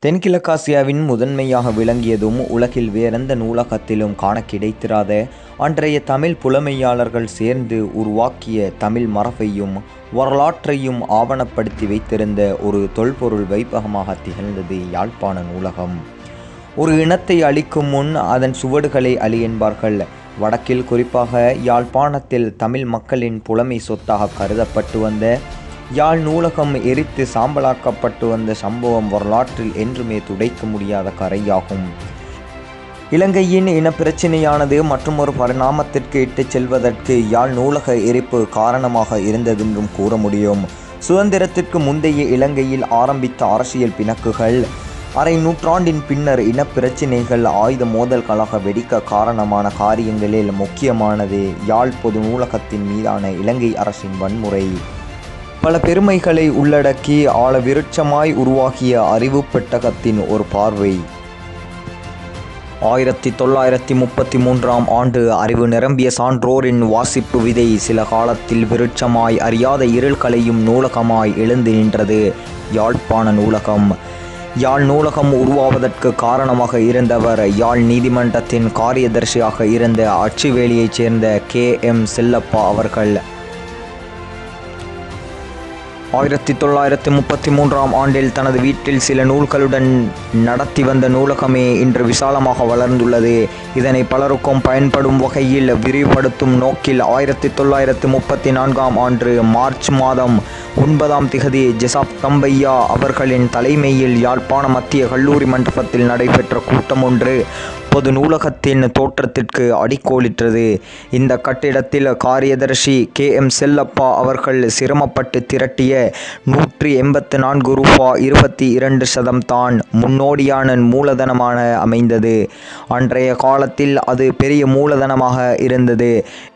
தென்கிழக்காசியாவின் முதன்மையாக விளங்கியதும் உலகில் வேறெந்த நூலகத்திலும் காண கிடைத்திராத அன்றைய தமிழ் புலமையாளர்கள் சேர்ந்து உருவாக்கிய தமிழ் மரபையும் வரலாற்றையும் ஆவணப்படுத்தி வைத்திருந்த ஒரு தொல்பொருள் வைப்பகமாக திகழ்ந்தது யாழ்ப்பாண நூலகம் ஒரு இனத்தை அழிக்கும் முன் அதன் சுவடுகளை அழி என்பார்கள் வடக்கில் குறிப்பாக யாழ்ப்பாணத்தில் தமிழ் மக்களின் புலமை சொத்தாக கருதப்பட்டு வந்த யாழ் நூலகம் எரித்து சாம்பலாக்கப்பட்டு வந்த சம்பவம் வரலாற்றில் என்றுமே துடைக்க முடியாத கரையாகும் இலங்கையின் இனப்பிரச்சினையானது மற்றொரு பரிணாமத்திற்கு இட்டுச் செல்வதற்கு யாழ் நூலக எரிப்பு காரணமாக இருந்ததென்றும் கூற முடியும் சுதந்திரத்திற்கு முந்தைய இலங்கையில் ஆரம்பித்த அரசியல் பிணக்குகள் அரை நூற்றாண்டின் பின்னர் இனப்பிரச்சினைகள் ஆயுத மோதல்களாக வெடிக்க காரணமான காரியங்களில் முக்கியமானது யாழ் பொது நூலகத்தின் மீதான இலங்கை அரசின் வன்முறை பல பெருமைகளை உள்ளடக்கி ஆழ விருட்சமாய் உருவாக்கிய அறிவு பெட்டகத்தின் ஒரு பார்வை ஆயிரத்தி தொள்ளாயிரத்தி முப்பத்தி மூன்றாம் ஆண்டு அறிவு நிரம்பிய சான்றோரின் வாசிப்பு விதை சில காலத்தில் விருட்சமாய் அறியாத இருள்களையும் நூலகமாய் எழுந்து நின்றது யாழ்ப்பாண நூலகம் யாழ் நூலகம் உருவாவதற்கு காரணமாக இருந்தவர் யாழ் நீதிமன்றத்தின் காரியதர்சியாக இருந்த அச்சுவேலியைச் சேர்ந்த கே எம் செல்லப்பா அவர்கள் ஆயிரத்தி தொள்ளாயிரத்தி முப்பத்தி மூன்றாம் ஆண்டில் தனது வீட்டில் சில நூல்களுடன் நடத்தி வந்த நூலகமே இன்று விசாலமாக வளர்ந்துள்ளது இதனை பலருக்கும் பயன்படும் வகையில் விரிவுபடுத்தும் நோக்கில் ஆயிரத்தி தொள்ளாயிரத்தி முப்பத்தி நான்காம் ஆண்டு மார்ச் மாதம் ஒன்பதாம் திகதி ஜெசாப் தம்பையா அவர்களின் தலைமையில் யாழ்ப்பாண மத்திய கல்லூரி மண்டபத்தில் நடைபெற்ற கூட்டம் ஒன்று பொது நூலகத்தின் தோற்றத்திற்கு அடிக்கோலிட்டது இந்த கட்டிடத்தில் காரியதர்சி கே எம் செல்லப்பா அவர்கள் சிரமப்பட்டு திரட்டிய நூற்றி எண்பத்து நான்கு ரூபா இருபத்தி இரண்டு சதம் தான் முன்னோடியான மூலதனமான அமைந்தது அன்றைய காலத்தில் அது பெரிய மூலதனமாக இருந்தது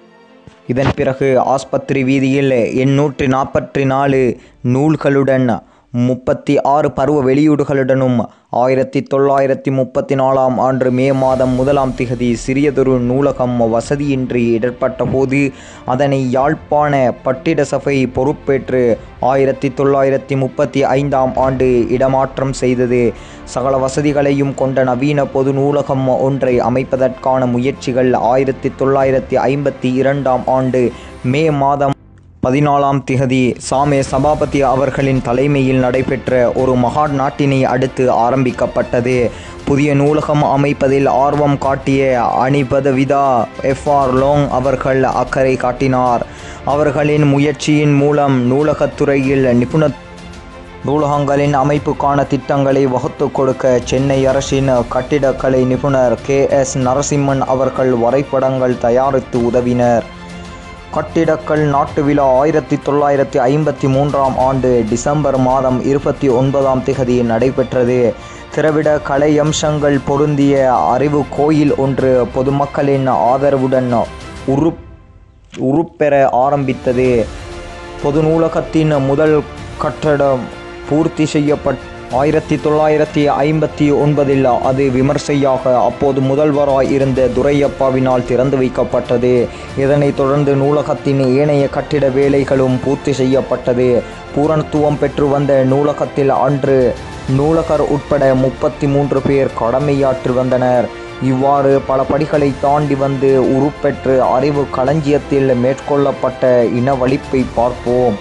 இதன் பிறகு ஆஸ்பத்திரி வீதியில் எண்ணூற்றி நாற்பத்தி நாலு நூல்களுடன் முப்பத்தி ஆறு பருவ வெளியீடுகளுடனும் ஆயிரத்தி தொள்ளாயிரத்தி முப்பத்தி நாலாம் ஆண்டு மே மாதம் முதலாம் திகதி சிறியதொரு நூலகம் வசதியின்றி இடர்பட்ட போது அதனை யாழ்ப்பாண பட்டிட சபை பொறுப்பேற்று ஆயிரத்தி தொள்ளாயிரத்தி முப்பத்தி ஐந்தாம் ஆண்டு இடமாற்றம் செய்தது சகல வசதிகளையும் கொண்ட நவீன பொது நூலகம் ஒன்றை அமைப்பதற்கான முயற்சிகள் ஆயிரத்தி தொள்ளாயிரத்தி ஐம்பத்தி இரண்டாம் ஆண்டு மே மாதம் பதினாலாம் திகதி சாமே சபாபதி அவர்களின் தலைமையில் நடைபெற்ற ஒரு மகா நாட்டினை அடுத்து ஆரம்பிக்கப்பட்டது புதிய நூலகம் அமைப்பதில் ஆர்வம் காட்டிய அணிபதவிதா எஃப் ஆர் லோங் அவர்கள் அக்கறை காட்டினார் அவர்களின் முயற்சியின் மூலம் நூலகத்துறையில் நிபுண நூலகங்களின் அமைப்புக்கான திட்டங்களை வகுத்து கொடுக்க சென்னை அரசின் கட்டிடக்கலை நிபுணர் கே எஸ் நரசிம்மன் அவர்கள் வரைபடங்கள் தயாரித்து உதவினர் கட்டிடக்கல் நாட்டு விழா ஆயிரத்தி தொள்ளாயிரத்தி ஐம்பத்தி மூன்றாம் ஆண்டு டிசம்பர் மாதம் இருபத்தி ஒன்பதாம் திகதி நடைபெற்றது திராவிட கலையம்சங்கள் பொருந்திய அறிவு கோயில் ஒன்று பொதுமக்களின் ஆதரவுடன் உரு உருப்பெற ஆரம்பித்தது பொது நூலகத்தின் முதல் கட்டடம் பூர்த்தி செய்யப்பட் ஆயிரத்தி தொள்ளாயிரத்தி ஐம்பத்தி ஒன்பதில் அது விமர்சையாக அப்போது முதல்வராய் இருந்த துரையப்பாவினால் திறந்து வைக்கப்பட்டது இதனைத் தொடர்ந்து நூலகத்தின் ஏனைய கட்டிட வேலைகளும் பூர்த்தி செய்யப்பட்டது பூரணத்துவம் பெற்று வந்த நூலகத்தில் அன்று நூலகர் உட்பட முப்பத்தி மூன்று பேர் கடமையாற்றி வந்தனர் இவ்வாறு பல படிகளை தாண்டி வந்து உருப்பெற்று அறிவு களஞ்சியத்தில் மேற்கொள்ளப்பட்ட இனவழிப்பை பார்ப்போம்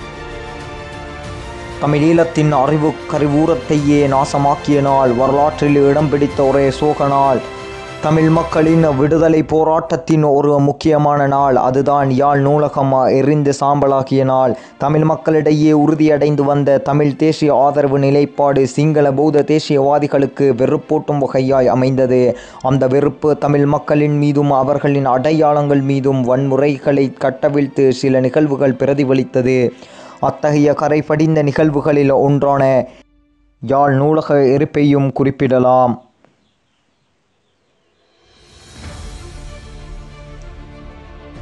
தமிழீழத்தின் அறிவு கருவூரத்தையே நாசமாக்கிய நாள் வரலாற்றில் இடம் பிடித்த ஒரே சோக நாள் தமிழ் மக்களின் விடுதலை போராட்டத்தின் ஒரு முக்கியமான நாள் அதுதான் யாழ் நூலகம் எரிந்து சாம்பலாகிய நாள் தமிழ் மக்களிடையே உறுதியடைந்து வந்த தமிழ் தேசிய ஆதரவு நிலைப்பாடு சிங்கள பௌத்த தேசியவாதிகளுக்கு வெறுப்பூட்டும் வகையாய் அமைந்தது அந்த வெறுப்பு தமிழ் மக்களின் மீதும் அவர்களின் அடையாளங்கள் மீதும் வன்முறைகளை கட்டவிழ்த்து சில நிகழ்வுகள் பிரதிபலித்தது அத்தகைய கரை படிந்த நிகழ்வுகளில் ஒன்றான யாழ் நூலக எரிப்பையும் குறிப்பிடலாம்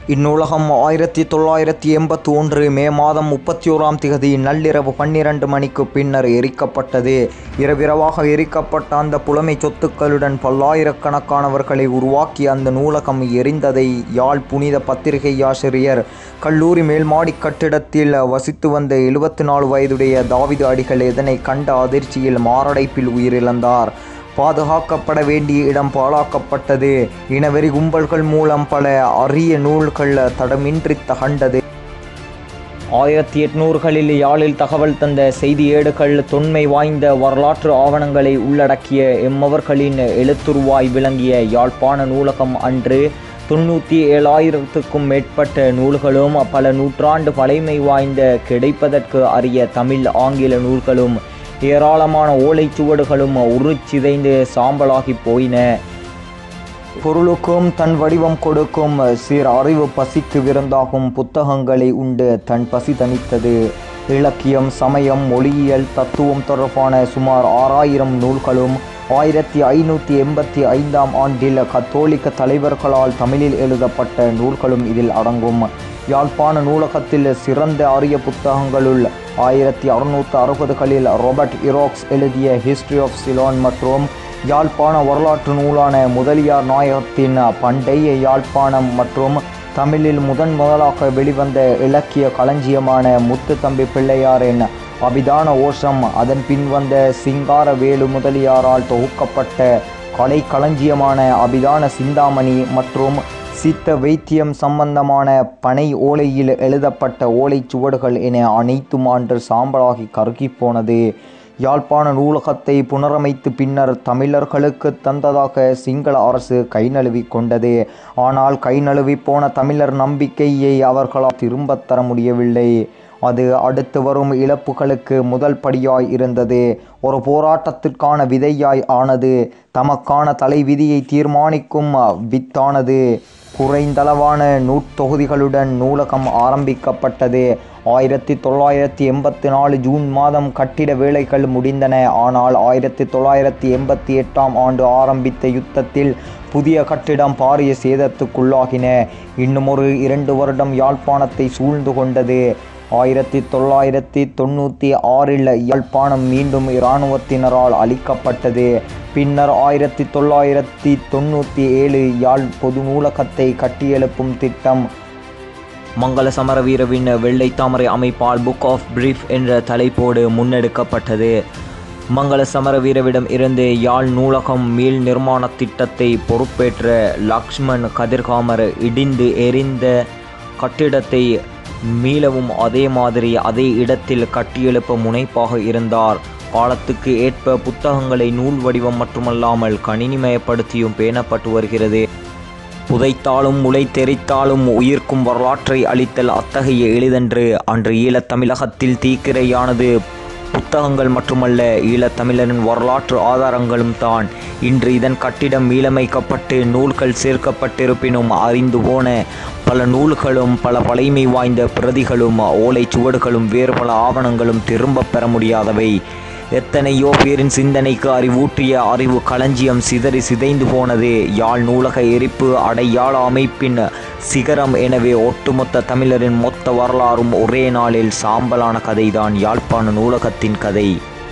இந்நூலகம் ஆயிரத்தி தொள்ளாயிரத்தி எண்பத்தி ஒன்று மே மாதம் முப்பத்தி ஓராம் திகதி நள்ளிரவு பன்னிரண்டு மணிக்கு பின்னர் எரிக்கப்பட்டது இரவிரவாக எரிக்கப்பட்ட அந்த புலமை சொத்துக்களுடன் பல்லாயிரக்கணக்கானவர்களை உருவாக்கிய அந்த நூலகம் எரிந்ததை யாழ் புனித பத்திரிகை ஆசிரியர் கல்லூரி மேல்மாடி கட்டிடத்தில் வசித்து வந்த எழுபத்தி நாலு வயதுடைய தாவிது அடிகள் இதனை கண்ட அதிர்ச்சியில் மாரடைப்பில் உயிரிழந்தார் பாதுகாக்கப்பட வேண்டிய இடம் பாழாக்கப்பட்டது இனவெறி கும்பல்கள் மூலம் பல அரிய நூல்கள் தடமின்றி தகண்டது ஆயிரத்தி எட்நூறுகளில் யாழில் தகவல் தந்த செய்தி ஏடுகள் தொன்மை வாய்ந்த வரலாற்று ஆவணங்களை உள்ளடக்கிய எம்மவர்களின் எழுத்துருவாய் விளங்கிய யாழ்ப்பாண நூலகம் அன்று தொண்ணூற்றி ஏழாயிரத்துக்கும் மேற்பட்ட நூல்களும் பல நூற்றாண்டு பழைமை வாய்ந்த கிடைப்பதற்கு அரிய தமிழ் ஆங்கில நூல்களும் ஏராளமான ஓலைச்சுவடுகளும் உருச்சிதைந்து சாம்பலாகி போயின பொருளுக்கும் தன் வடிவம் கொடுக்கும் சீர் அறிவு பசிக்கு விருந்தாகும் புத்தகங்களை உண்டு தன் பசி தணித்தது இலக்கியம் சமயம் மொழியியல் தத்துவம் தொடர்பான சுமார் ஆறாயிரம் நூல்களும் ஆயிரத்தி ஐநூற்றி எண்பத்தி ஐந்தாம் ஆண்டில் கத்தோலிக்க தலைவர்களால் தமிழில் எழுதப்பட்ட நூல்களும் இதில் அடங்கும் யாழ்ப்பாண நூலகத்தில் சிறந்த அரிய புத்தகங்களுள் ஆயிரத்தி அறுநூற்று அறுபதுகளில் ராபர்ட் இரோக்ஸ் எழுதிய ஹிஸ்டரி ஆஃப் சிலோன் மற்றும் யாழ்ப்பாண வரலாற்று நூலான முதலியார் நாயகத்தின் பண்டைய யாழ்ப்பாணம் மற்றும் தமிழில் முதன் முதலாக வெளிவந்த இலக்கிய களஞ்சியமான முத்து தம்பி பிள்ளையாரின் அபிதான ஓஷம் அதன் பின் வந்த சிங்கார வேலு முதலியாரால் தொகுக்கப்பட்ட கலை களஞ்சியமான அபிதான சிந்தாமணி மற்றும் சித்த வைத்தியம் சம்பந்தமான பனை ஓலையில் எழுதப்பட்ட ஓலைச் சுவடுகள் என அனைத்தும் ஆண்டு சாம்பலாகி கருகிப்போனது யாழ்ப்பாண நூலகத்தை புனரமைத்து பின்னர் தமிழர்களுக்கு தந்ததாக சிங்கள அரசு கை நழுவி கொண்டது ஆனால் கை நழுவி போன தமிழர் நம்பிக்கையை அவர்களால் திரும்பத் தர முடியவில்லை அது அடுத்து வரும் இழப்புகளுக்கு முதல் படியாய் இருந்தது ஒரு போராட்டத்திற்கான விதையாய் ஆனது தமக்கான தலைவிதியை தீர்மானிக்கும் வித்தானது குறைந்தளவான நூற்தொகுதிகளுடன் நூலகம் ஆரம்பிக்கப்பட்டது ஆயிரத்தி தொள்ளாயிரத்தி எண்பத்தி நாலு ஜூன் மாதம் கட்டிட வேலைகள் முடிந்தன ஆனால் ஆயிரத்தி தொள்ளாயிரத்தி எண்பத்தி எட்டாம் ஆண்டு ஆரம்பித்த யுத்தத்தில் புதிய கட்டிடம் பாரிய சேதத்துக்குள்ளாகின இன்னும் ஒரு இரண்டு வருடம் யாழ்ப்பாணத்தை சூழ்ந்து கொண்டது ஆயிரத்தி தொள்ளாயிரத்தி தொண்ணூற்றி ஆறில் யாழ்ப்பாணம் மீண்டும் இராணுவத்தினரால் அளிக்கப்பட்டது பின்னர் ஆயிரத்தி தொள்ளாயிரத்தி தொண்ணூற்றி ஏழு யாழ் பொது நூலகத்தை கட்டியெழுப்பும் திட்டம் மங்கள சமரவீரவின் வெள்ளை தாமரை அமைப்பால் புக் ஆஃப் பிரீஃப் என்ற தலைப்போடு முன்னெடுக்கப்பட்டது மங்கள சமரவீரவிடம் இருந்து யாழ் நூலகம் மீள் நிர்மாண திட்டத்தை பொறுப்பேற்ற லக்ஷ்மண் கதிர்காமர் இடிந்து எரிந்த கட்டிடத்தை மீளவும் அதே மாதிரி அதே இடத்தில் கட்டியெழுப்ப முனைப்பாக இருந்தார் காலத்துக்கு ஏற்ப புத்தகங்களை நூல் வடிவம் மட்டுமல்லாமல் கணினிமயப்படுத்தியும் பேணப்பட்டு வருகிறது புதைத்தாலும் முளை தெரித்தாலும் உயிர்க்கும் வரலாற்றை அளித்தல் அத்தகைய எளிதன்று அன்று ஈழத் தமிழகத்தில் தீக்கிரையானது புத்தகங்கள் மட்டுமல்ல ஈழத்தமிழரின் வரலாற்று ஆதாரங்களும் தான் இன்று இதன் கட்டிடம் மீளமைக்கப்பட்டு நூல்கள் சேர்க்கப்பட்டிருப்பினும் அறிந்து போன பல நூல்களும் பல பழைமை வாய்ந்த பிரதிகளும் ஓலைச்சுவடுகளும் வேறு பல ஆவணங்களும் திரும்பப் பெற முடியாதவை எத்தனையோ பேரின் சிந்தனைக்கு அறிவூட்டிய அறிவு களஞ்சியம் சிதறி சிதைந்து போனது யாழ் நூலக எரிப்பு அடையாள அமைப்பின் சிகரம் எனவே ஒட்டுமொத்த தமிழரின் மொத்த வரலாறும் ஒரே நாளில் சாம்பலான கதைதான் யாழ்ப்பாண நூலகத்தின் கதை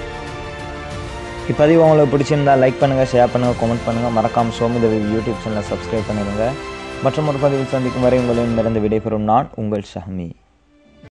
இப்போதைக்கு உங்களுக்கு பிடிச்சிருந்தா லைக் பண்ணுங்கள் ஷேர் பண்ணுங்கள் கமெண்ட் பண்ணுங்கள் மறக்காமல் சோமிதவி யூடியூப் சேனலை சப்ஸ்கிரைப் பண்ணிடுங்க மற்றும் ஒரு பதிவில் சந்திக்கும் வரை உங்களிடமிருந்து விடைபெறும் நான் உங்கள் ஷஹமி